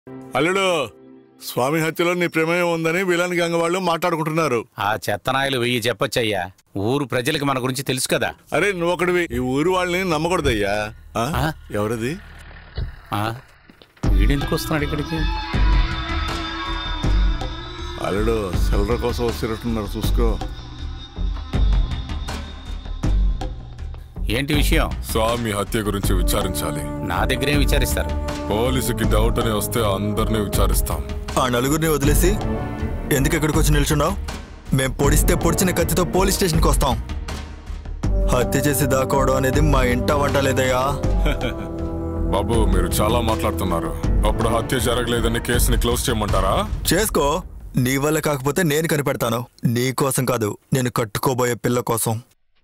అల్లుడు స్వామి హత్యలో నీ ప్రమేయం ఉందని విలాన్ గంగ వాళ్ళు మాట్లాడుకుంటున్నారు ఆ చెత్తనాయలు వెయ్యి చెప్పొచ్చయ్యా ఊరు ప్రజలకి మన గురించి తెలుసు కదా అరే నువ్వు ఒకటివి ఈ ఊరు వాళ్ళని నమ్మకూడదయ్యా ఆ? ఆ? ఎవరది ఆ? వీడెందుకు వస్తున్నాడు ఇక్కడికి అల్లుడు సెలర కోసం వస్తున్నట్టున్నారు చూసుకో ఏంటి విషయం స్వామి హత్య గురించి విచారించాలి నా దగ్గరేం విచారిస్తారు పోలీసుకి డౌట్ అని వస్తే అందరినీ విచారిస్తాం ఆ నలుగురిని వదిలేసి ఎందుకు ఇక్కడికి వచ్చి నిల్చున్నావు మేం పొడిస్తే పొడిచిన కత్తితో పోలీస్ స్టేషన్కి వస్తాం హత్య చేసి దాకోవడం అనేది మా ఇంట వంట లేదయ్యా బాబు మీరు చాలా మాట్లాడుతున్నారు అప్పుడు హత్య జరగలేదని కేసుని క్లోజ్ చేయమంటారా చేసుకో నీ వల్ల కాకపోతే నేను కనిపెడతాను నీ కోసం కాదు నేను కట్టుకోబోయే పిల్ల కోసం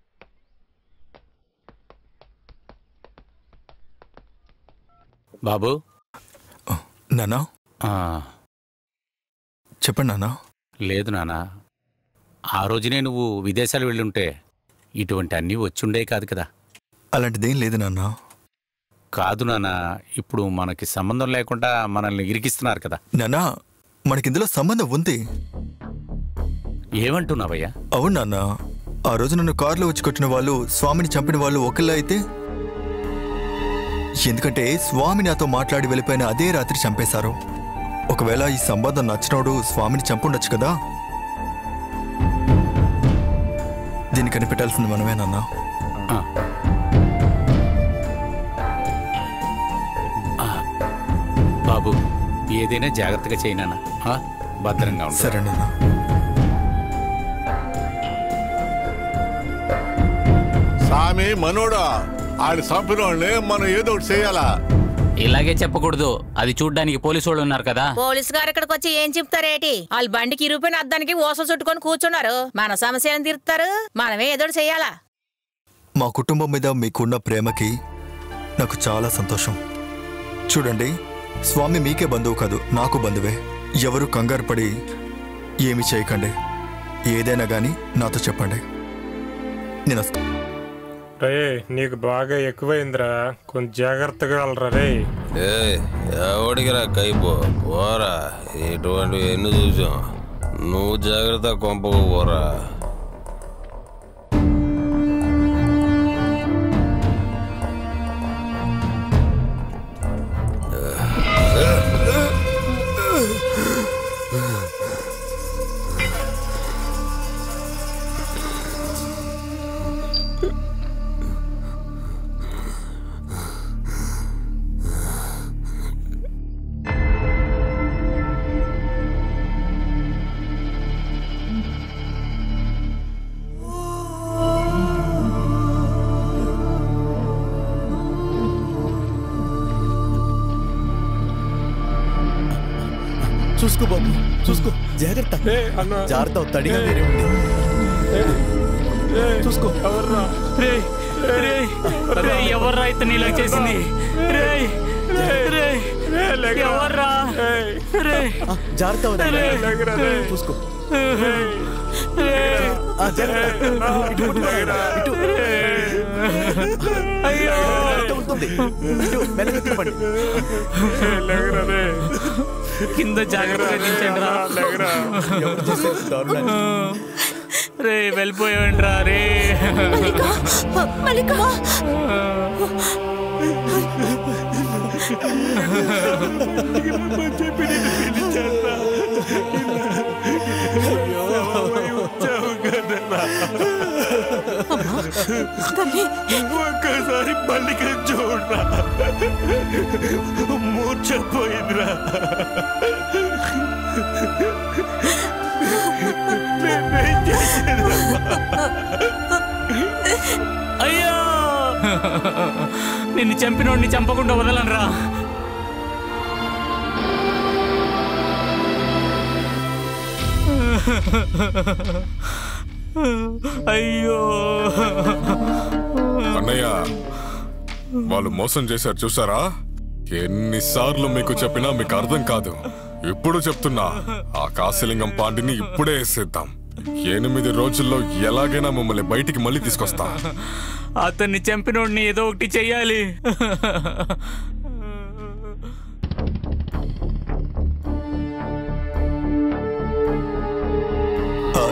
బాబు నానా ఆ, చెప్పండి నానా లేదు నానా ఆ రోజునే నువ్వు విదేశాలు వెళ్ళుంటే ఇటువంటి అన్నీ వచ్చుండే కాదు కదా అలాంటిదేం లేదు నాన్న కాదు నానా ఇప్పుడు మనకి సంబంధం లేకుండా మనల్ని ఇరికిస్తున్నారు కదా నానా మనకిందులో సంబంధం ఉంది ఏమంటున్నావయ్యా అవును నాన్న ఆ రోజు నన్ను కారులో వచ్చి కొట్టిన వాళ్ళు స్వామిని చంపిన వాళ్ళు ఒకళ్ళే అయితే ఎందుకంటే స్వామి నాతో మాట్లాడి వెళ్ళిపోయిన అదే రాత్రి చంపేశారు ఒకవేళ ఈ సంబంధం నచ్చినోడు స్వామిని చంపుండొచ్చు కదా దీన్ని కనిపెట్టాల్సింది మనమే నాన్న ఆ. ఆ, బాబు ఏదైనా జాగ్రత్తగా చేయనా భద్రంగా ఉంటా సరే నాన్న సామి మనోడా ఆడి చంపిన వాళ్ళని మనం ఏదో ఒకటి చేయాలా ఇలాగే చెప్పకూడదు అది చూడ్డానికి పోలీసు వాళ్ళు ఉన్నారు కదా పోలీసు గారు ఇక్కడికి వచ్చి ఏం చెప్తారేటి వాళ్ళు బండికి ఇరిగిపోయిన అద్దానికి ఓసలు చుట్టుకొని కూర్చున్నారు మన సమస్యలను తీరుతారు మనమే ఏదో ఒకటి చెయ్యాలా మా కుటుంబం మీద మీకున్న ప్రేమకి నాకు చాలా సంతోషం చూడండి స్వామి మీకే బంధువు కాదు నాకు బంధువే ఎవరు కంగారు పడి ఏమి చేయకండి ఏదైనా కానీ నాతో చెప్పండి నేను వస్తా రే నీకు బాగా ఎక్కువైందిరా కొంచెం జాగ్రత్తగా వెళ్ళరా రే ఏ ఎవడికిరా కైపో పోరా ఇటువంటి ఎన్ని చూసాం నువ్వు జాగ్రత్త కొంపకు పోరా చూసుకో బాబు చూసుకో జాగ్రత్త ఏ అన్న జాగ్రత్త తడిగా వేరే ఉంది చూసుకో ఎవర్రా రేయ్, రేయ్, రేయ్, ఎవర్రా ఇతను ఇలా చేసింది రేయ్, రేయ్, ఎవర్రా రేయ్, ఆ, జాగ్రత్త వదినా. లేకురా రే. చూసుకో రేయ్, ఆ, జాగ్రత్త ఇటు పట్టుకో. ఇటు అయ్యో జాగ్రత్త ఉంటుంది ఇటు మెల్లగా తిప్పండి లేకురా రే కింద జాగ్రత్తగా దించండి రా లేకురా ఎవరు చేశారు దారుణాన్ని? రే వెళ్ళిపోయావండి రా రే ఒక్కసారి మల్లిక చూడరా మూర్చపోయిందిరా నేనేం చేసేది అయ్యో నిన్ను చంపినోడిని చంపకుండా వదలను రా అయ్యో అన్నయ్య వాళ్ళు మోసం చేశారు చూసారా ఎన్నిసార్లు మీకు చెప్పినా మీకు అర్థం కాదు ఇప్పుడు చెప్తున్నా ఆ కాశీలింగం పాండిని ఇప్పుడే వేసేద్దాం ఎనిమిది రోజుల్లో ఎలాగైనా మిమ్మల్ని బయటికి మళ్ళీ తీసుకొస్తా అతన్ని చంపినోడిని ఏదో ఒకటి చెయ్యాలి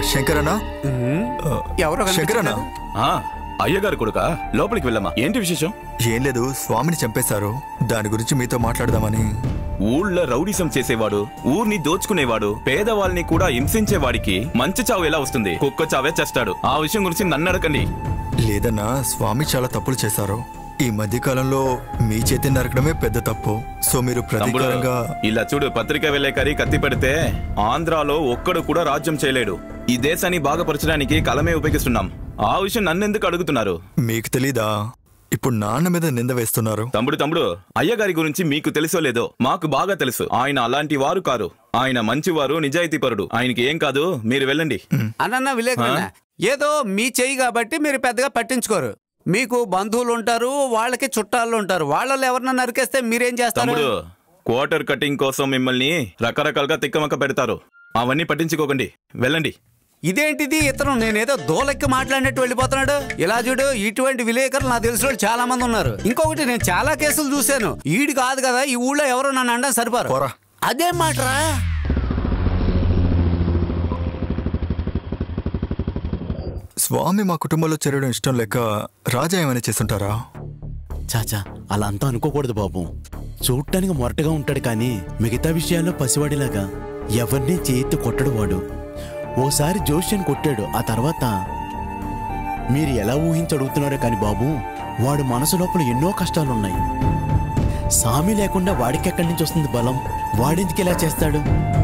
శంకరనా ఎవరో శంకరనా ఆ, అయ్యగారు కొడుక లోపలికి వెళ్ళమ్మా ఏంటి విశేషం ఏం లేదు స్వామిని చంపేశారు దాని గురించి మీతో మాట్లాడదామని ఊళ్ళో రౌడీసం చేసేవాడు ఊర్ని దోచుకునేవాడు పేదవాళ్ళని కూడా హింసించేవాడికి మంచి చావు ఎలా వస్తుంది కుక్క చావే చేస్తాడు ఆ విషయం గురించి నన్ను అడగండి లేదన్నా స్వామి చాలా తప్పులు చేశారు ఈ మధ్య కాలంలో మీ చేతి నరకడమే పెద్ద తప్పు సో మీరు తమ్ముడు ప్రతీకారంగా ఇలా చూడు పత్రిక విలేకరి కత్తి పెడితే ఆంధ్రాలో ఒక్కడు కూడా రాజ్యం చేయలేడు ఈ దేశాన్ని బాగుపరచడానికి కలమే ఉపయోగిస్తున్నాం ఆ విషయం నన్నెందుకు అడుగుతున్నారు మీకు తెలీదా ఇప్పుడు నాన్న మీద నింద వేస్తున్నారు తమ్ముడు తమ్ముడు అయ్యగారి గురించి మీకు తెలుసో లేదో మాకు బాగా తెలుసు ఆయన అలాంటి వారు కారు ఆయన మంచివారు నిజాయితీపరుడు ఆయనకి ఏం కాదు మీరు వెళ్ళండి అన్న విలేకరణ ఏదో మీ చెయ్యి కాబట్టి మీరు పెద్దగా పట్టించుకోరు మీకు బంధువులు ఉంటారు వాళ్ళకి చుట్టాలు ఉంటారు వాళ్ళలో ఎవరన్నా నరికేస్తే మీరేం చేస్తారు తమ్ముడు క్వార్టర్ కటింగ్ కోసం మిమ్మల్ని రకరకాలుగా తిక్కమక్క పెడతారు అవన్నీ పట్టించుకోకండి వెళ్ళండి ఇదేంటిది ఇతను నేనేదో దోలెక్కి మాట్లాడినట్టు వెళ్ళిపోతున్నాడు ఇలా చూడు ఇటువంటి విలేకరులు నాకు తెలిసిన వాళ్ళు చాలా మంది ఉన్నారు ఇంకొకటి నేను చాలా కేసులు చూశాను ఈడు కాదు కదా ఈ ఊళ్ళో ఎవరో నన్ను అండం సరిపారు పోరా అదే మాటరా స్వామి మా కుటుంబంలో చేరడం ఇష్టం లేక రాజా ఏమైనా చేస్తుంటారా చాచా అలా అంతా అనుకోకూడదు బాబు చూడటానికి మొరటగా ఉంటాడు కానీ మిగతా విషయాల్లో పసివాడిలాగా ఎవరిని చేతి కొట్టడు వాడు ఓసారి జోష్యం కొట్టాడు ఆ తర్వాత మీరు ఎలా ఊహించి అడుగుతున్నారో కానీ బాబు వాడు మనసు లోపల ఎన్నో కష్టాలున్నాయి సామి లేకుండా వాడికి ఎక్కడి నుంచి వస్తుంది బలం వాడెందుకు ఇలా చేస్తాడు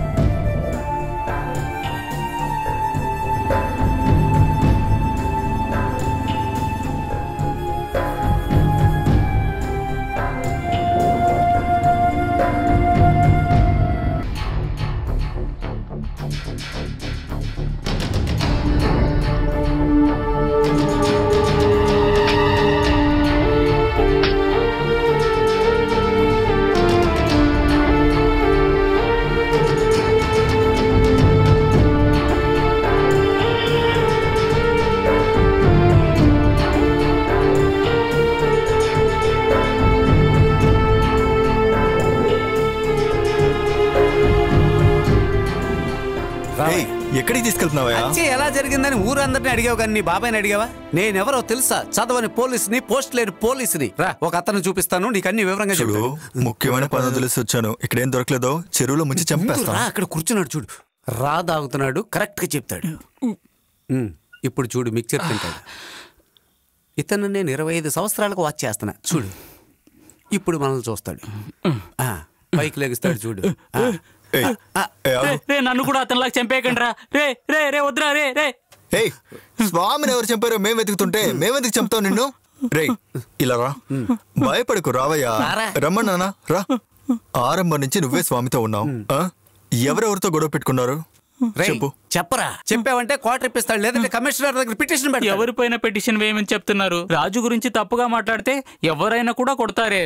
ఏయ్, ఎక్కడికి తీసుకెళ్తున్నావా వచ్చి ఎలా జరిగిందని ఊరందరిని అడిగావు కానీ నీ బాబాయ్ని అడిగావా నేనెవరో తెలుసా చదవని పోలీసుని పోస్ట్ లేని పోలీసుని రా ఒక అతను చూపిస్తాను నీకు అన్ని వివరంగా చూడు చెప్తాను ముఖ్యమైన పనులు తెలిసి వచ్చాను ఇక్కడేం దొరకలేదో చెరువులో ముంచి ముందు చంపేస్తా రా అక్కడ కూర్చున్నాడు చూడు రా దాగుతున్నాడు కరెక్ట్ గా చెప్తాడు ఉమ్, ఇప్పుడు చూడు మిక్చర్ తింటాడు ఇతను నేను ఇరవై ఐదు సంవత్సరాలకు వాచ్ చేస్తున్నా చూడు ఇప్పుడు మనల్ని చూస్తాడు ఆ, పైకి లెగిస్తాడు చూడు ఆ, ఏయ్, ఏయ్, ఆగు. రే నన్ను కూడా అతనిలాగా చంపేయకండి రా రే రే రే వద్దురా రే రే ఏయ్ స్వామిని ఎవరు చంపారో మేము వెతుకుతుంటే మేమెందుకు చంపుతాం నిన్ను రే ఇలా రా భయపడకు రావయ్యా రారా. రమ్మన్నానా రా ఆరంభం నుంచి నువ్వే స్వామితో ఉన్నావు ఆ? ఎవరెవరితో గొడవ పెట్టుకున్నారు రేయ్, చెప్పు చెప్పరా చెప్పావంటే క్వార్టర్ ఇప్పిస్తాడు లేదంటే కమిషనర్ దగ్గర పిటిషన్ పెడతాడు ఎవరిపైన పెటిషన్ వేయమని చెప్తున్నారు రాజు గురించి తప్పుగా మాట్లాడితే ఎవరైనా కూడా కొడతారే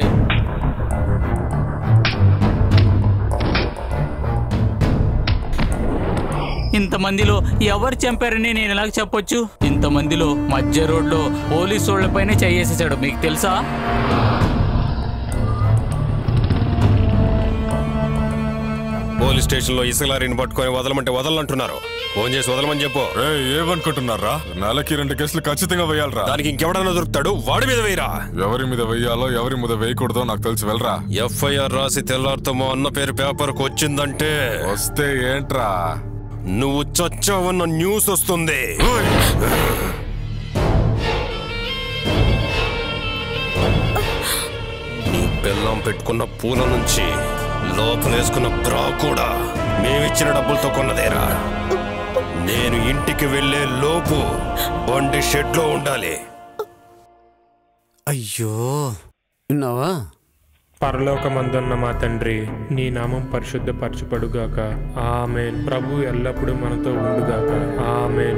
ఇంతమందిలో ఎవరు చంపారని నేను ఎలాగ చెప్పొచ్చు ఇంతమందిలో మధ్య రోడ్లో పోలీసు వాళ్ళపైనే చేయేసేసాడు మీకు తెలుసా పోలీస్ స్టేషన్ లో ఇసుకలారిని పట్టుకొని వదలమంటే వదలంటున్నారు ఫోన్ చేసి వదలమని చెప్పు ఏయ్, ఏమనుకుంటున్నారా నెలకి రెండు కేసులు ఖచ్చితంగా వేయాలరా దానికి ఇంకెవడన్నా దొరుకుతాడు వాడి మీద వేయరా ఎవరి మీద వెయ్యాలో ఎవరి మీద వేయకూడదో నాకు తెలిసి వెళ్ళరా ఎఫ్ఐఆర్ రాసి తెల్లారితో మా అన్న పేరు పేపర్కి వచ్చిందంటే వస్తే ఏంట్రా నువ్వు చచ్చావన్న న్యూస్ వస్తుంది నీ బెల్లం పెట్టుకున్న పూల నుంచి లోపలేసుకున్న బ్రా కూడా మేమిచ్చిన డబ్బులతో కొన్నదేరా నేను ఇంటికి వెళ్ళే లోపు బండి షెడ్లో ఉండాలి అయ్యో విన్నావా పరలోకమందున్న మా తండ్రి నీ నామం పరిశుద్ధపరచబడుగాక ఆమెన్ ప్రభు ఎల్లప్పుడూ మనతో ఉండుగాక ఆమెన్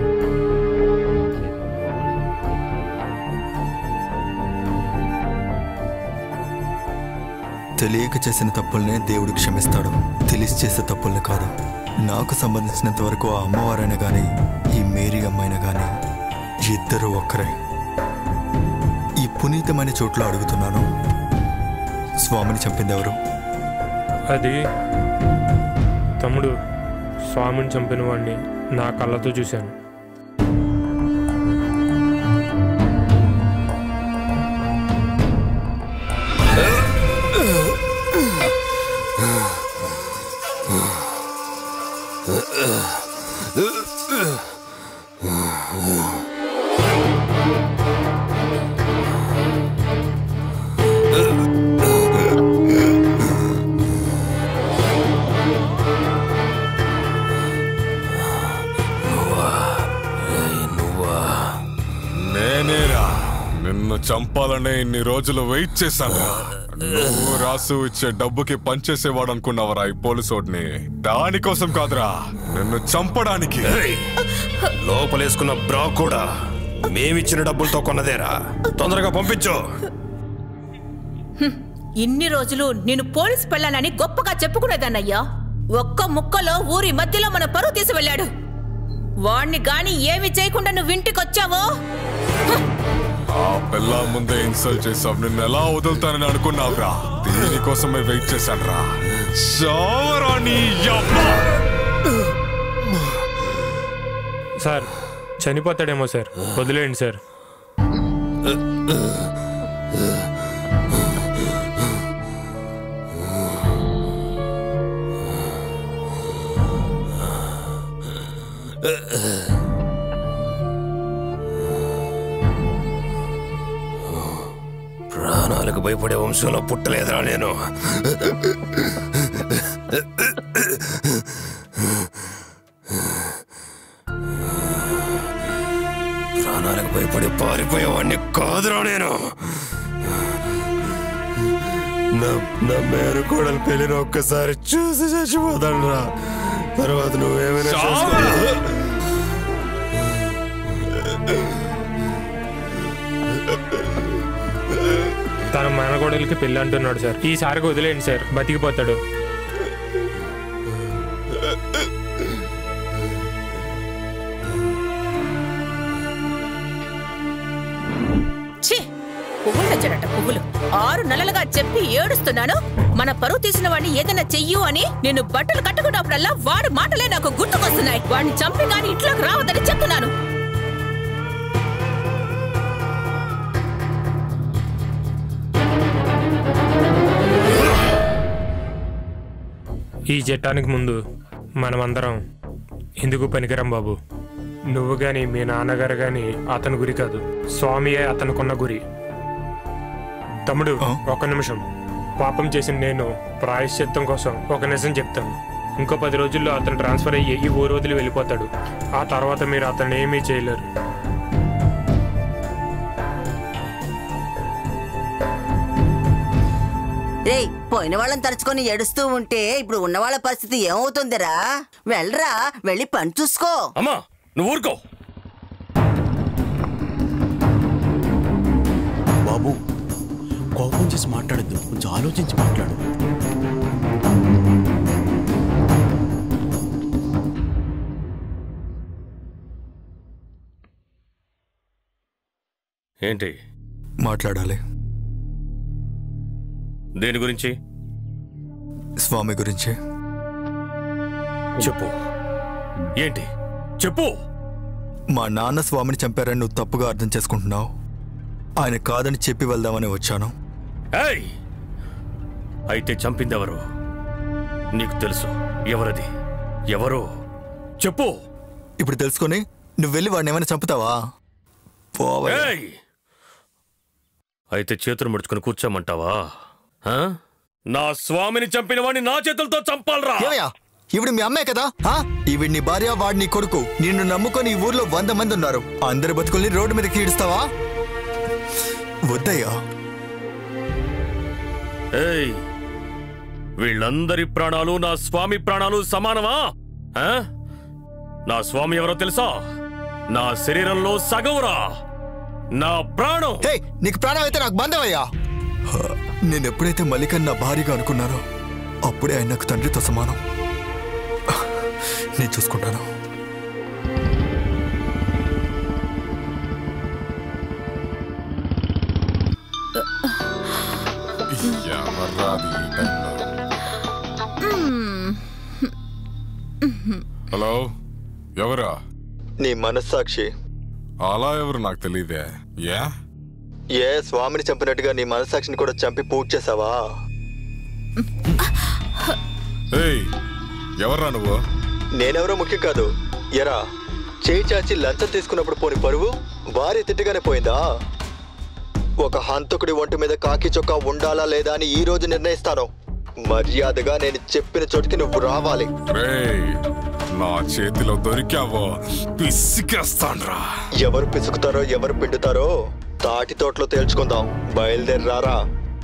తెలియక చేసిన తప్పుల్నే దేవుడు క్షమిస్తాడు తెలిసి చేసే తప్పుల్ని కాదు నాకు సంబంధించినంత వరకు ఆ అమ్మవారైనా కానీ ఈ మేరీ అమ్మాయినా కానీ ఇద్దరు ఒక్కరే ఈ పునీతమైన చోట్ల అడుగుతున్నాను స్వామిని చంపింది ఎవరు అది తమ్ముడు స్వామిని చంపిన వాడిని నా కళ్ళతో చూశాను నేనేరా నిన్ను చంపాలనే ఇన్ని రోజులు వెయిట్ చేశాను నువ్వు రాసు ఇచ్చే డబ్బుకి పనిచేసేవాడు అనుకున్నావరా ఈ పోలీసోడిని దానికోసం కాదురా నిన్ను చంపడానికి లోపలేసుకున్న బ్రా కూడా మేమిచ్చిన డబ్బులతో కొన్నదేరా తొందరగా పంపించు ఇన్ని రోజులు నేను పోలీస్ పెళ్ళానని గొప్పగా చెప్పుకునేదాన్నయ్యా ఒక్క ముక్కలో ఊరి మధ్యలో మన పరువు తీసి వెళ్ళాడు వాణ్ణి గాని ఏమి చేయకుండా నువ్వు ఇంటికొచ్చావో ఆ పిల్ల ముందే ఇన్సల్ట్ చేసావు నిన్ను ఎలా వదులుతానని అనుకున్నావురా దీనికోసమే వెయిట్ చేశాను రా చావరా నీ యవ్వ! సార్ చనిపోతాడేమో సార్ వదిలేయండి సార్ ప్రాణాలకు భయపడే వంశంలో పుట్టలేదురా నేను ప్రాణాలకు భయపడి పారిపోయేవాడిని కాదురా నేను నా నా మేరు కోడలు పెళ్లిని ఒక్కసారి చూసి చచ్చిపోతాను రా తర్వాత నువ్వేమైనా చేసుకో. తన మనగోడలకి పెళ్ళి అంటున్నాడు సార్ ఈసారికి వదిలేయండి సార్ బతికిపోతాడు ఛీ పువ్వులు తెచ్చాడట పువ్వులు ఆరు నెలలుగా చెప్పి ఏడుస్తున్నాను మన పరువు తీసిన వాడిని ఏదైనా చెయ్యు అని నేను బట్టలు కట్టుకున్నప్పుడల్లా వాడి మాటలే నాకు గుర్తుకొస్తున్నాయి వాడిని చంపి గాని ఇంట్లోకి రావద్దని చెప్తున్నాను ఈ చట్టానికి ముందు మనమందరం ఎందుకు పనికిరం బాబు నువ్వు గాని మీ నాన్నగారు గాని అతని గురి కాదు స్వామియే అతనుకున్న గురి తమ్ముడు ఒక నిమిషం పాపం చేసిన నేను ప్రాయశ్చిత్తం కోసం ఒక నిజం చెప్తాను ఇంకో పది రోజుల్లో అతను ట్రాన్స్ఫర్ అయ్యి ఈ ఊరు వదిలి వెళ్ళిపోతాడు ఆ తర్వాత మీరు అతను ఏమీ చేయలేరు రేయ్ పోయిన వాళ్ళని తలుచుకొని ఏడుస్తూ ఉంటే ఇప్పుడు ఉన్న వాళ్ళ పరిస్థితి ఏమవుతుందిరా వెళ్ళరా వెళ్ళి పని చూసుకో అమ్మా నువ్వు ఊరుకో బాబు కోపం చేసి మాట్లాడద్దు కొంచెం ఆలోచించి మాట్లాడు ఏంటి మాట్లాడాలి దేని గురించి స్వామి గురించి చెప్పు ఏంటి చెప్పు మా నాన్న స్వామిని చంపారని నువ్వు తప్పుగా అర్థం చేసుకుంటున్నావు ఆయన కాదని చెప్పి వెళ్దామని వచ్చాను ఏయ్ అయితే చంపిందెవరు నీకు తెలుసు ఎవరది ఎవరు చెప్పు ఇప్పుడు తెలుసుకొని నువ్వు వెళ్ళి వాడిని ఏమైనా చంపుతావా పోవయ్యా. ఏయ్ అయితే చేతులు ముడుచుకొని కూర్చోమంటావా ఆ? నా స్వామిని చంపిన వాడిని నా చేతులతో చంపాలరా ఏమయ్యా ఈవిడ మీ అమ్మే కదా ఆ? ఈవిడ నీ భార్య వాడి నీ కొడుకు నిన్ను నమ్ముకొని ఈ ఊర్లో వంద మంది ఉన్నారు అందరి బతుకుల్ని రోడ్డు మీదకి ఈడుస్తావా వద్దయ్యా ఏయ్ వీళ్ళందరి ప్రాణాలు నా స్వామి ప్రాణాలు సమానమా ఆ? నా స్వామి ఎవరో తెలుసా నా శరీరంలో సగవురా నా ప్రాణం హే నీకు ప్రాణం అయితే నాకు బంధమయ్యా నేను ఎప్పుడైతే మల్లికని నా భార్యగా అనుకున్నానో అప్పుడే ఆయన నాకు తండ్రితో సమానం నేను చూసుకుంటాను ఎవర్రా అది ఈ టైంలో? హలో ఎవరా నీ మనస్సాక్షి అలా ఎవరు నాకు తెలియదే ఏ ఏ స్వామిని చంపినట్టుగా నీ మనస్సాక్షిని కూడా చంపి పూజ చేసావా ఏయ్ ఎవర్రా నువ్వు నేనెవరో ముఖ్యం కాదు ఎరా చేయి చాచి లంచం తీసుకున్నప్పుడు పోని పరువు భార్య తిట్టగానే పోయిందా ఒక హంతకుడి ఒంటి మీద కాకి చొక్కా ఉండాలా లేదా అని ఈ రోజు నిర్ణయిస్తాను మర్యాదగా నేను చెప్పిన చోటికి నువ్వు రావాలి రేయ్ నా చేతిలో దొరికావో పిసికేస్తాన్రా ఎవరు పిసుకుతారో ఎవరు పిండుతారో తాటి తోటలో తేల్చుకుందాం బయలుదేరి రారా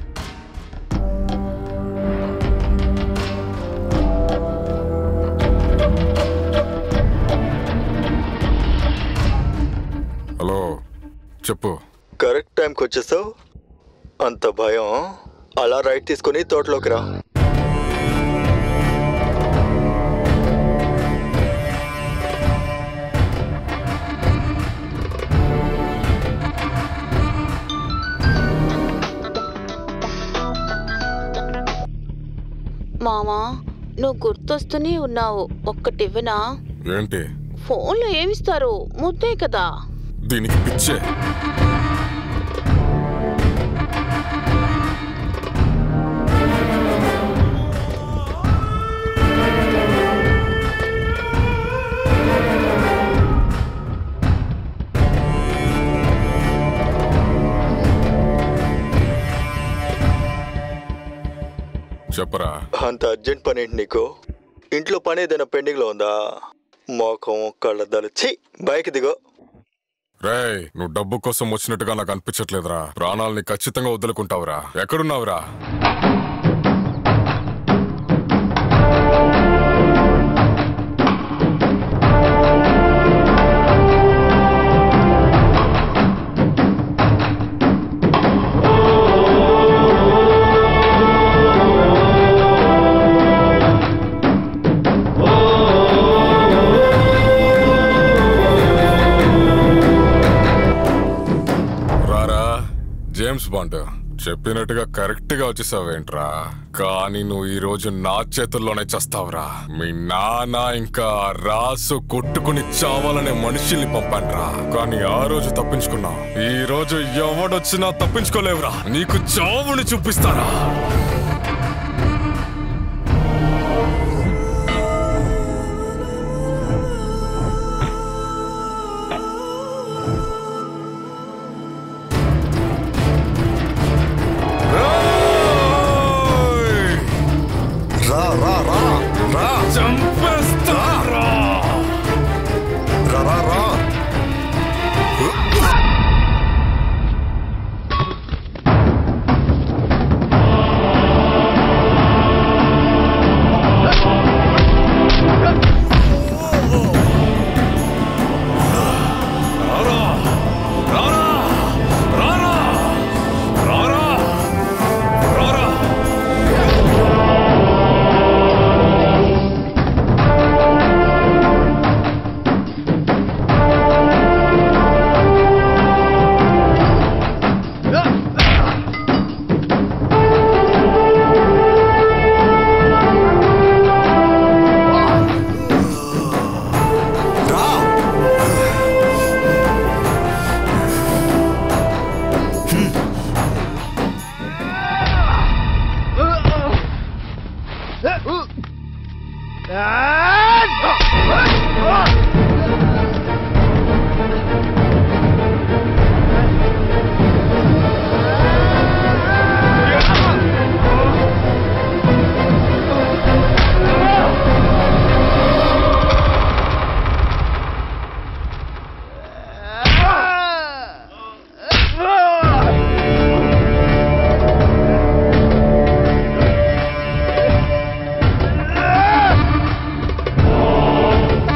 హలో చెప్పు కరెక్ట్ టైంకి వచ్చేసావు అంత భయం అలా రైట్ తీసుకొని తోటలోకి రా మామా నువ్వు గుర్తొస్తూనే ఉన్నావు ఒక్కటివ్వనా ఏంటి ఫోన్లో ఏమిస్తారు ముద్దే కదా దీనికి పిచ్చే చెప్పరా అంత అర్జెంట్ పని ఏంటి నీకు ఇంట్లో పని ఏదైనా పెండింగ్లో ఉందా మోకం కళ్ళద్దాలు ఛీ బైక్ దిగో రేయ్ నువ్వు డబ్బు కోసం వచ్చినట్టుగా నాకు అనిపించట్లేదురా ప్రాణాలని ఖచ్చితంగా వదులుకుంటావురా ఎక్కడున్నావురా రారా జేమ్స్ బాండ్ చెప్పినట్టుగా కరెక్ట్ గా వచ్చేసావేంట్రా కానీ నువ్వు ఈ రోజు నా చేతుల్లోనే చేస్తావురా మీ నాన్న ఇంకా రాసు కొట్టుకుని చావాలనే మనుషుల్ని పంపాన్రా కానీ ఆ రోజు తప్పించుకున్నావు ఈ రోజు ఎవడొచ్చినా తప్పించుకోలేవురా నీకు చావుని చూపిస్తారా రా రా రా రా చంపేస్తారా రా రా రా Ah!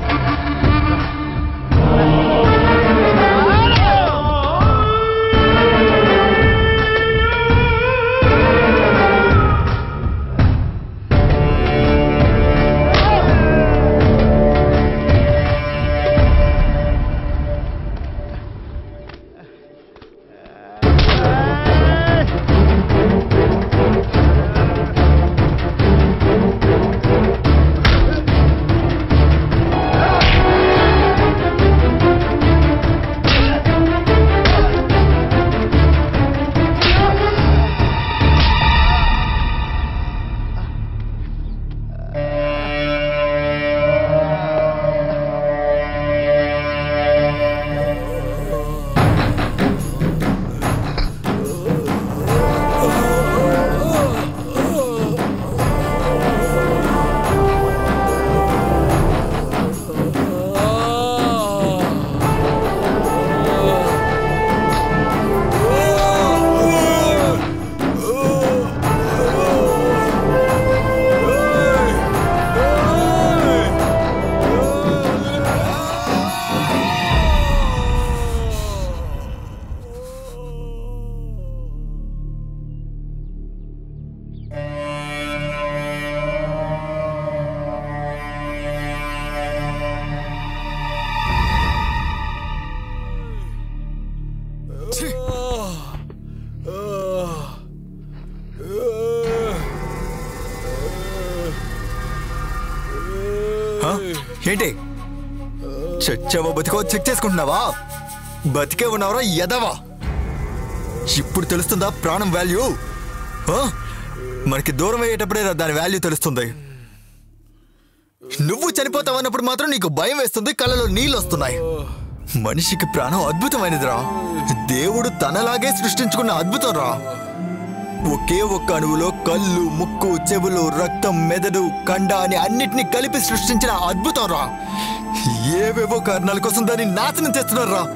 హ? ఏంటి చచ్చావో బతికో చెక్ చేసుకుంటున్నావా బతికే ఉన్నావరా ఎదవా ఇప్పుడు తెలుస్తుందా ప్రాణం వాల్యూ హ? మనకి దూరం అయ్యేటప్పుడే రా దాని వాల్యూ తెలుస్తుంది నువ్వు చనిపోతావు అన్నప్పుడు మాత్రం నీకు భయం వేస్తుంది కళ్ళలో నీళ్ళు వస్తున్నాయి మనిషికి ప్రాణం అద్భుతమైనదిరా దేవుడు తనలాగే సృష్టించుకున్న అద్భుతం రా ఒకే ఒక్క అణువులో కళ్ళు ముక్కు చెవులు రక్తం మెదడు కండ అని అన్నిటినీ కలిపి సృష్టించిన అద్భుతం రా ఏవేవో కారణాల కోసం దాన్ని నాశనం చేస్తున్నారు రా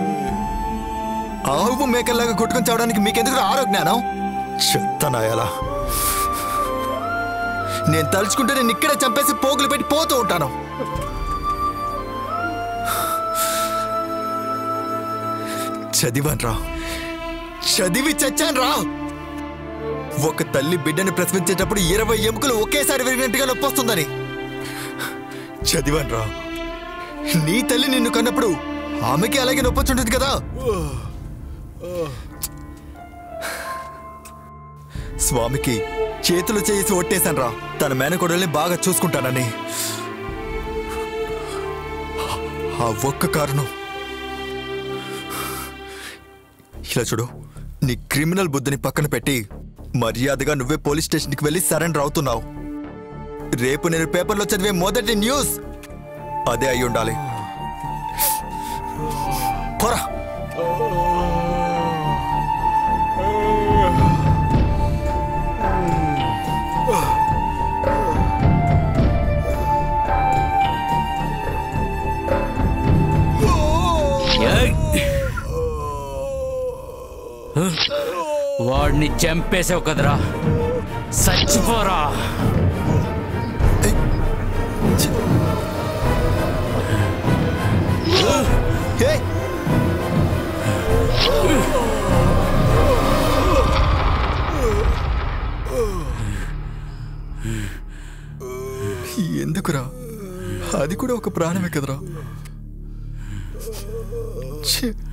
ఆవు మేకల్లాగా కొట్టుకొని చావడానికి మీకెందుకు ఆరోగ్యానం చెత్తనాయాలా నేను తలుచుకుంటే నేను ఇక్కడే చంపేసి పోగులు పెట్టి పోతూ ఉంటాను చదివాను రా చదివి చచ్చాను రా ఒక తల్లి బిడ్డను ప్రసవించేటప్పుడు ఇరవై ఎముకలు ఒకేసారి విరిగినట్టుగా నొప్పి వస్తుందని చదివాను రా నీ తల్లి నిన్ను కన్నప్పుడు ఆమెకి అలాగే నొప్పి వచ్చి ఉంటుంది కదా స్వామికి చేతులు చేసి ఒట్టేశాను రా తన మేనకొడల్ని బాగా చూసుకుంటానని ఆ ఒక్క కారణం ఇలా చూడు నీ క్రిమినల్ బుద్ధిని పక్కన పెట్టి మర్యాదగా నువ్వే పోలీస్ స్టేషన్కి వెళ్ళి సరెండర్ అవుతున్నావు రేపు నేను పేపర్లో చదివే మొదటి న్యూస్ అదే అయి ఉండాలి పోరా ఏయ్! వాడిని చంపేసావు కదరా చచ్చిపోరా ఏయ్! ఎందుకురా అది కూడా ఒక ప్రాణమే కదరా ఛీ